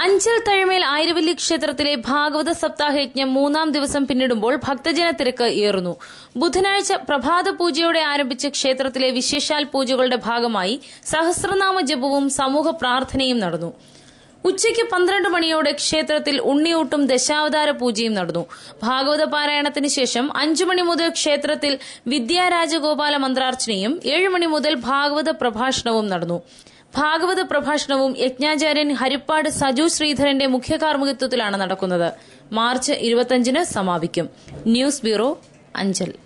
അഞ്ചൽ തഴമേൽ ആയിരവല്ലി ക്ഷേത്രത്തിലെ ഭാഗവത സപ്താഹയജ്ഞം മൂന്നാം ദിവസം പിന്നിടുമ്പോൾ ഭക്തജന തിരക്ക് ഏറുന്നു ബുധനാഴ്ച പ്രഭാത പൂജയോടെ ആരംഭിച്ച ക്ഷേത്രത്തിലെ വിശേഷാൽ പൂജകളുടെ ഭാഗമായി സഹസ്രനാമ ജപവും സമൂഹ പ്രാർത്ഥനയും നടന്നു ഉച്ചയ്ക്ക് പന്ത്രണ്ട് മണിയോടെ ക്ഷേത്രത്തിൽ ഉണ്ണിയൂട്ടും ദശാവതാര പൂജയും നടന്നു ഭാഗവത പാരായണത്തിന് ശേഷം അഞ്ചു മണി മുതൽ ക്ഷേത്രത്തിൽ വിദ്യാരാജഗോപാല മന്ത്രാർച്ചനയും ഏഴ് മണി മുതൽ ഭാഗവത പ്രഭാഷണവും നടന്നു ഭാഗവത പ്രഭാഷണവും യജ്ഞാചാര്യൻ ഹരിപ്പാട് സജു ശ്രീധരന്റെ മുഖ്യ കാർമ്മികത്വത്തിലാണ് നടക്കുന്നത് മാർച്ച് ഇരുപത്തിയഞ്ചിന് സമാപിക്കും ന്യൂസ് ബ്യൂറോ അഞ്ചൽ